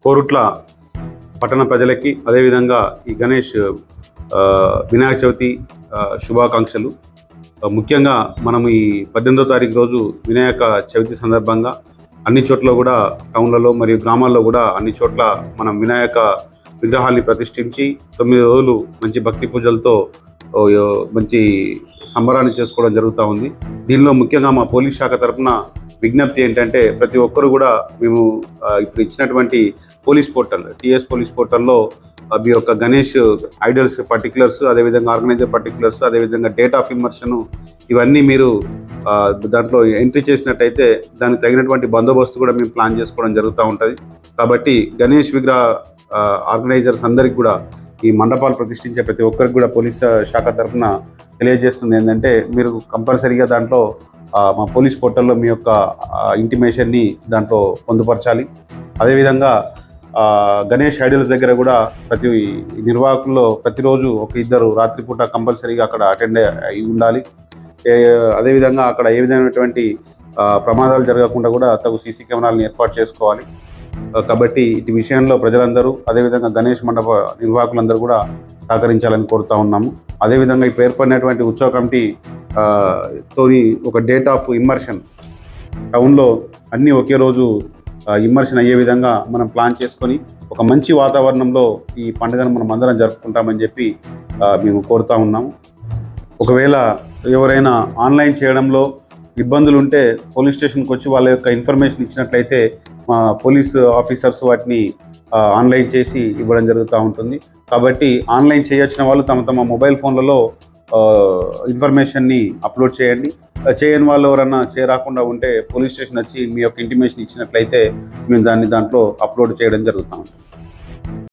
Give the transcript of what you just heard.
కోరుట్ల పట్టణ ప్రజలకి అదేవిధంగా ఈ గణేష్ ఆ, వినాయక చవితి ఆ, శుభాకాంక్షలు ఆ, ముఖ్యంగా మనం ఈ పద్దెనిమిదో తారీఖు రోజు వినాయక చవితి సందర్భంగా అన్ని చోట్ల కూడా టౌన్లలో మరియు గ్రామాల్లో కూడా అన్ని చోట్ల మనం వినాయక విగ్రహాన్ని ప్రతిష్ఠించి తొమ్మిది రోజులు మంచి భక్తి పూజలతో ఓ, యో, మంచి సంబరాన్ని చేసుకోవడం జరుగుతూ ఉంది దీనిలో ముఖ్యంగా మా పోలీస్ శాఖ తరపున విజ్ఞప్తి ఏంటంటే ప్రతి ఒక్కరు కూడా మేము ఆ, ఇప్పుడు ఇచ్చినటువంటి పోలీస్ పోర్టల్ టిఎస్ పోలీస్ పోర్టల్లో ఆ, మీ యొక్క గణేష్ ఐడల్స్ పర్టికులర్స్ అదేవిధంగా ఆర్గనైజర్ పర్టికులర్స్ అదేవిధంగా డేట్ ఆఫ్ ఇమ్మర్షన్ ఇవన్నీ మీరు ఆ, దాంట్లో ఎంట్రీ చేసినట్టయితే దానికి తగినటువంటి బందోబస్తు కూడా మేము ప్లాన్ చేసుకోవడం జరుగుతూ ఉంటుంది కాబట్టి గణేష్ విగ్రహ ఆర్గనైజర్స్ అందరికి కూడా ఈ మండపాలు ప్రతిష్ఠించే ప్రతి ఒక్కరికి కూడా పోలీస్ శాఖ తరఫున తెలియజేస్తుంది ఏంటంటే మీరు కంపల్సరీగా దాంట్లో ఆ, మా పోలీస్ పోర్టల్లో మీ యొక్క ఇంటిమేషన్ని దాంట్లో పొందుపరచాలి అదేవిధంగా ఆ, గణేష్ ఐడల్స్ దగ్గర కూడా ప్రతి నిర్వాహకుల్లో ప్రతిరోజు ఒక ఇద్దరు రాత్రిపూట కంపల్సరీగా అక్కడ అటెండ్ అయి ఉండాలి ఏ, అదేవిధంగా అక్కడ ఏ విధమైనటువంటి ఆ, ప్రమాదాలు జరగకుండా కూడా తగు సీసీ కెమెరాలను ఏర్పాటు చేసుకోవాలి ఆ, కాబట్టి ఇటు విషయంలో ప్రజలందరూ అదేవిధంగా గణేష్ మండప నిర్వాహకులందరూ కూడా సహకరించాలని కోరుతా ఉన్నాము అదేవిధంగా ఈ పేర్కొన్నటువంటి ఉత్సవ కమిటీ ఆ, తోని ఒక డేట్ ఆఫ్ ఇమ్మర్షన్ టౌన్లో అన్నీ ఒకే రోజు ఇమ్మర్షన్ అయ్యే విధంగా మనం ప్లాన్ చేసుకొని ఒక మంచి వాతావరణంలో ఈ పండుగను మనం అందరం జరుపుకుంటామని చెప్పి ఆ, మేము కోరుతా ఉన్నాము ఒకవేళ ఎవరైనా ఆన్లైన్ చేయడంలో ఇబ్బందులు ఉంటే పోలీస్ స్టేషన్కి వచ్చి వాళ్ళ యొక్క ఇన్ఫర్మేషన్ ఇచ్చినట్లయితే మా పోలీస్ ఆఫీసర్స్ వాటిని ఆ, ఆన్లైన్ చేసి ఇవ్వడం జరుగుతూ ఉంటుంది కాబట్టి ఆన్లైన్ చేయొచ్చిన వాళ్ళు తమ తమ మొబైల్ ఫోన్లలో ఆ, ఇన్ఫర్మేషన్ని అప్లోడ్ చేయండి ఆ, చేయని వాళ్ళు ఎవరన్నా చేరాకుండా ఉంటే పోలీస్ స్టేషన్ వచ్చి మీ యొక్క ఇంటిమేషన్ ఇచ్చినట్లయితే మేము దాన్ని దాంట్లో అప్లోడ్ చేయడం జరుగుతూ ఉంటుంది